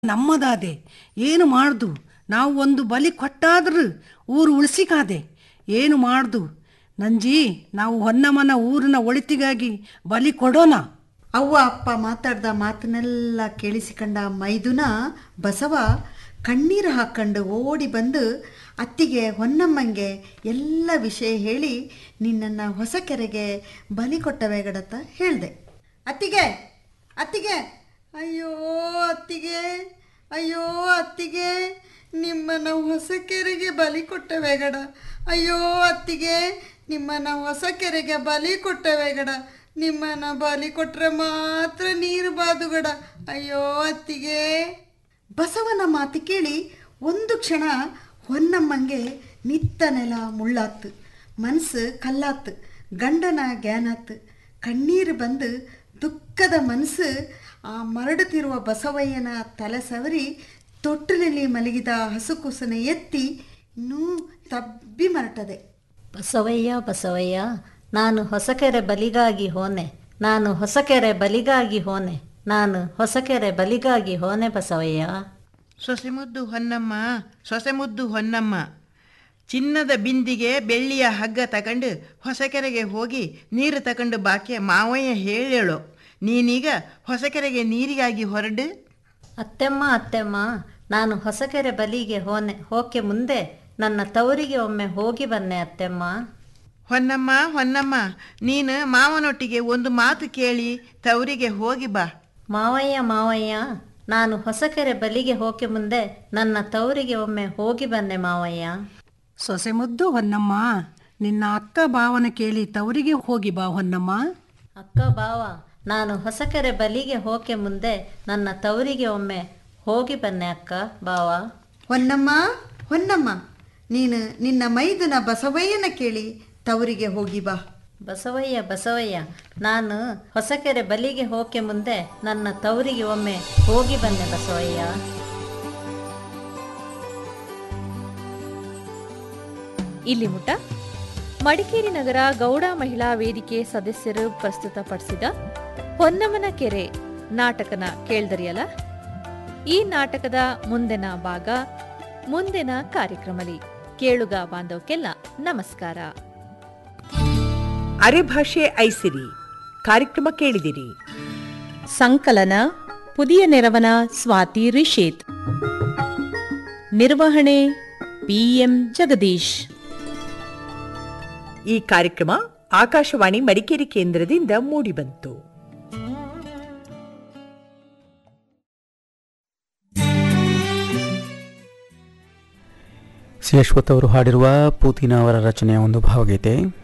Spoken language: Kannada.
ನಮ್ಮದಾದೆ ಏನು ಮಾಡ್ದು ನಾವು ಒಂದು ಬಲಿ ಕೊಟ್ಟಾದ್ರೂ ಊರು ಉಳಿಸಿಕಾದೆ ಏನು ಮಾಡ್ದು ನಂಜಿ ನಾವು ಹೊನ್ನಮ್ಮನ ಊರಿನ ಒಳಿತಿಗಾಗಿ ಬಲಿ ಕೊಡೋಣ ಅವ್ವ ಅಪ್ಪ ಮಾತಾಡ್ದ ಮಾತನ್ನೆಲ್ಲ ಕೇಳಿಸಿಕೊಂಡ ಮೈದುನ ಬಸವ ಕಣ್ಣೀರು ಹಾಕ್ಕೊಂಡು ಓಡಿ ಬಂದು ಅತ್ತಿಗೆ ಹೊನ್ನಮ್ಮಂಗೆ ಎಲ್ಲ ವಿಷಯ ಹೇಳಿ ನಿನ್ನನ್ನು ಹೊಸ ಕೆರೆಗೆ ಬಲಿ ಕೊಟ್ಟವೇಗಡತ್ತ ಹೇಳಿದೆ ಅತ್ತಿಗೆ ಅತ್ತಿಗೆ ಅಯ್ಯೋ ಅತ್ತಿಗೆ ಅಯ್ಯೋ ಅತ್ತಿಗೆ ನಿಮ್ಮನ್ನು ಹೊಸ ಕೆರೆಗೆ ಬಲಿ ಕೊಟ್ಟವೇಗಡ ಅಯ್ಯೋ ಅತ್ತಿಗೆ ನಿಮ್ಮನ್ನು ಹೊಸ ಕೆರೆಗೆ ಬಲಿ ಕೊಟ್ಟವೇಗಡ ನಿಮ್ಮನ್ನ ಬಲಿ ಕೊಟ್ರೆ ಮಾತ್ರ ನೀರು ಬಾದುಗಡ ಅಯ್ಯೋ ಅತ್ತಿಗೆ ಬಸವನ ಮಾತು ಕೇಳಿ ಒಂದು ಕ್ಷಣ ಹೊನ್ನಮ್ಮಂಗೆ ನಿತ್ತ ನೆಲ ಮುಳ್ಳಾತು ಮನಸ್ಸು ಕಲ್ಲಾತು ಗಂಡನ ಗ್ಯಾನಾತು ಕಣ್ಣೀರು ಬಂದು ದುಃಖದ ಮನಸ್ಸು ಆ ಮರಡುತ್ತಿರುವ ಬಸವಯ್ಯನ ತಲೆ ಸವರಿ ತೊಟ್ಟಿಲಲ್ಲಿ ಮಲಗಿದ ಹಸುಕುಸನ ಎತ್ತಿ ಇನ್ನೂ ತಬ್ಬಿ ಮರಟದೆ ಬಸವಯ್ಯ ಬಸವಯ್ಯ ನಾನು ಹೊಸಕೆರೆ ಬಲಿಗಾಗಿ ಹೋನೆ ನಾನು ಹೊಸಕೆರೆ ಬಲಿಗಾಗಿ ಹೋನೆ ನಾನು ಹೊಸಕೆರೆ ಬಲಿಗಾಗಿ ಹೋನೆ ಬಸವಯ್ಯ ಸೊಸೆ ಮುದ್ದು ಹೊನ್ನಮ್ಮ ಸೊಸೆ ಮುದ್ದು ಹೊನ್ನಮ್ಮ ಚಿನ್ನದ ಬಿಂದಿಗೆ ಬೆಳ್ಳಿಯ ಹಗ್ಗ ತಗೊಂಡು ಹೊಸಕೆರೆಗೆ ಹೋಗಿ ನೀರು ತಗೊಂಡು ಬಾಕೆ ಮಾವಯ್ಯ ಹೇಳೇಳು ನೀನೀಗ ಹೊಸಕೆರೆಗೆ ನೀರಿಗಾಗಿ ಹೊರಡು ಅತ್ತೆಮ್ಮ ಅತ್ತೆಮ್ಮ ನಾನು ಹೊಸಕೆರೆ ಬಲಿಗೆ ಹೋನೆ ಹೋಕೆ ಮುಂದೆ ನನ್ನ ತವರಿಗೆ ಒಮ್ಮೆ ಹೋಗಿ ಬನ್ನೆ ಅತ್ತೆಮ್ಮ ಹೊನ್ನಮ್ಮ ಹೊನ್ನಮ್ಮ ನೀನು ಮಾವನೊಟ್ಟಿಗೆ ಒಂದು ಮಾತು ಕೇಳಿ ತವರಿಗೆ ಹೋಗಿ ಬಾ ಮಾವಯ್ಯ ಮಾವಯ್ಯ ನಾನು ಹೊಸಕೆರೆ ಬಲಿಗೆ ಹೋಕೆ ಮುಂದೆ ನನ್ನ ತವರಿಗೆ ಒಮ್ಮೆ ಹೋಗಿ ಬನ್ನೆ ಮಾವಯ್ಯ ಸೊಸೆ ಮುದ್ದು ಹೊನ್ನಮ್ಮ ನಿನ್ನ ಅಕ್ಕ ಭಾವನ ಕೇಳಿ ತವರಿಗೆ ಹೋಗಿ ಬಾ ಹೊನ್ನಮ್ಮ ಅಕ್ಕ ಬಾವ ನಾನು ಹೊಸಕೆರೆ ಬಲಿಗೆ ಹೋಕೆ ಮುಂದೆ ನನ್ನ ತವರಿಗೆ ಒಮ್ಮೆ ಹೋಗಿ ಬನ್ನೆ ಅಕ್ಕ ಬಾವ ಹೊನ್ನಮ್ಮ ಹೊನ್ನಮ್ಮ ನೀನು ನಿನ್ನ ಮೈದನ ಬಸವಯ್ಯನ ಕೇಳಿ ತವರಿಗೆ ಹೋಗಿ ಬಾ ಬಸವಯ್ಯ ಬಸವಯ್ಯ ನಾನು ಹೊಸಕೆರೆ ಬಲಿಗೆ ಹೋಕೆ ಮುಂದೆ ನನ್ನ ತವರಿಗೆ ಒಮ್ಮೆ ಹೋಗಿ ಬಂದೆ ಬಸವಯ್ಯ ಇಲ್ಲಿ ಮುಟ ಮಡಿಕೇರಿ ನಗರ ಗೌಡ ಮಹಿಳಾ ವೇದಿಕೆ ಸದಸ್ಯರು ಪ್ರಸ್ತುತಪಡಿಸಿದ ಹೊನ್ನಮನ ಕೆರೆ ನಾಟಕನ ಕೇಳ್ದರಿಯಲ್ಲ ಈ ನಾಟಕದ ಮುಂದಿನ ಭಾಗ ಮುಂದಿನ ಕಾರ್ಯಕ್ರಮಲಿ ಕೇಳುಗ ಬಾಂಧವಕ್ಕೆಲ್ಲ ನಮಸ್ಕಾರ ಅರೆಭಾಷೆ ಐಸಿರಿ ಕಾರ್ಯಕ್ರಮ ಕೇಳಿದಿರಿ ಸಂಕಲನ ಪುದಿಯ ನೆರವನ ಸ್ವಾತಿ ರಿಷೇತ್ ನಿರ್ವಹಣೆ ಪಿಎಂ ಜಗದೀಶ್ ಈ ಕಾರ್ಯಕ್ರಮ ಆಕಾಶವಾಣಿ ಮಡಿಕೇರಿ ಕೇಂದ್ರದಿಂದ ಮೂಡಿಬಂತು ಸಿ ಅಶ್ವಥ್ ಅವರು ಹಾಡಿರುವ ಪೂತಿನ ಅವರ ರಚನೆಯ ಒಂದು ಭಾವಗೀತೆ